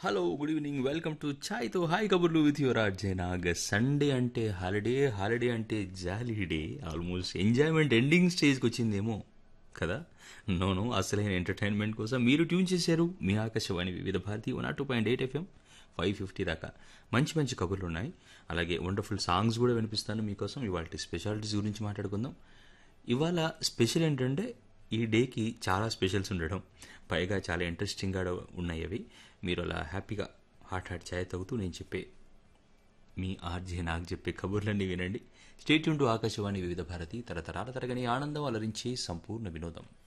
hello good evening welcome to ఛాయ్తో hi కబుర్లు with your RJ Nag Sunday అంటే holiday holiday అంటే జాలీడే ఆల్మోస్ట్ ఎంజాయ్మెంట్ ఎండింగ్ స్టేజ్కి వచ్చిందేమో కదా నోను అసలైన ఎంటర్టైన్మెంట్ కోసం మీరు ట్యూన్ చేశారు మీ Akashvani Vividh Bharati one two point eight FM five fifty దాకా మంచి మంచి కబుర్లు ఉన్నాయి అలాగే వండర్ఫుల్ సాంగ్స్ కూడా వినిపిస్తాను మీకోసం ఇవాళ స్పెషాలిటీస్ గురించి మాట్లాడుకుందాం ఇవాళ స్పెషల్ ఏంటంటే ఈ డేకి చాలా స్పెషల్స్ ఉండడం పైగా చాలా ఇంట్రెస్టింగ్గా ఉన్నాయి అవి మీరు అలా హ్యాపీగా హాట్ హాట్ ఛాయ్ తాగుతూ నేను చెప్పే మీ ఆర్జే నాకు చెప్పే కబుర్లన్నీ వినండి స్టేట్ టు ఆకాశవాణి వివిధ భారతి తరతరాల తరగని ఆనందం అలరించి సంపూర్ణ వినోదం